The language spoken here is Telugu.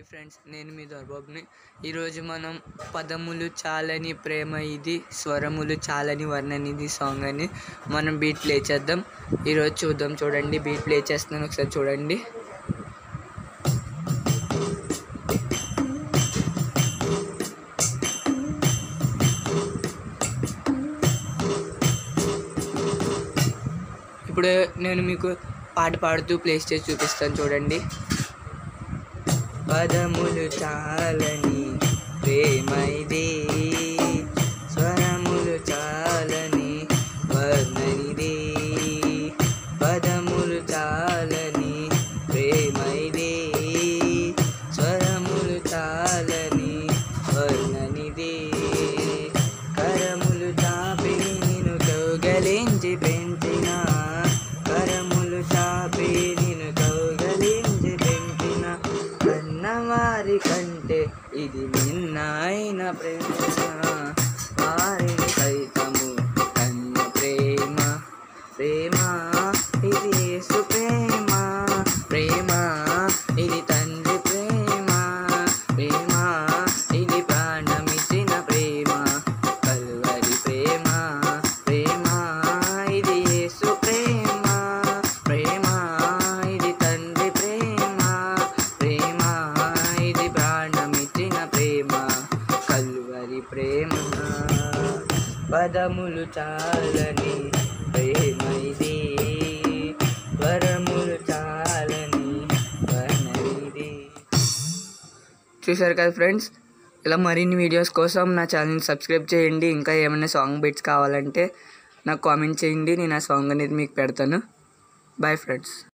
ఫ్రెండ్స్ నేను మీ దర్బాబ్ని ఈరోజు మనం పదములు చాలని ప్రేమ ఇది స్వరములు చాలని వర్ణన ఇది సాంగ్ అని మనం బీట్ ప్లే చేద్దాం ఈరోజు చూద్దాం చూడండి బీట్ ప్లే చేస్తున్నాను ఒకసారి చూడండి ఇప్పుడు నేను మీకు పాట పాడుతూ ప్లేస్ చేసి చూపిస్తాను చూడండి పదములు చాలని ప్రేమ ఇది స్వరములు చాలని వర్ణనిది పదములు చాలని ప్రేమ ఇది స్వరములు చాలని వర్ణనిది కరములు చాపి నిన్ను కౌగలించి పెంచిన కరములు చాపి నిన్ను కౌగలించి పెంచిన కన్నవారి కంటే ఇది నిన్న అయిన ప్రేమ వారిని సైతము కన్న ప్రేమ ప్రేమ ఇది యేసు ప్రేమ ప్రేమ ఇది తండ్రి ప్రేమ ప్రేమ ఇది ప్రాణమిచ్చిన ప్రేమ కల్వరి ప్రేమ ప్రేమ ఇది యేసు ప్రేమ ప్రేమ ఇది తండ్రి ప్రేమ ప్రేమ ఇది ప్రాణమిచ్చిన ప్రేమ కల్వరి ప్రేమ పదములు చాలని ప్రేమ ఇది వరములు చాలని వర్ణనిది చూసారు కదా ఫ్రెండ్స్ ఇలా మరిన్ని వీడియోస్ కోసం నా ఛానల్ సబ్స్క్రైబ్ చేయండి ఇంకా ఏమైనా సాంగ్ బిట్స్ కావాలంటే నాకు కామెంట్ చేయండి నేను ఆ సాంగ్ అనేది మీకు పెడతాను బాయ్ ఫ్రెండ్స్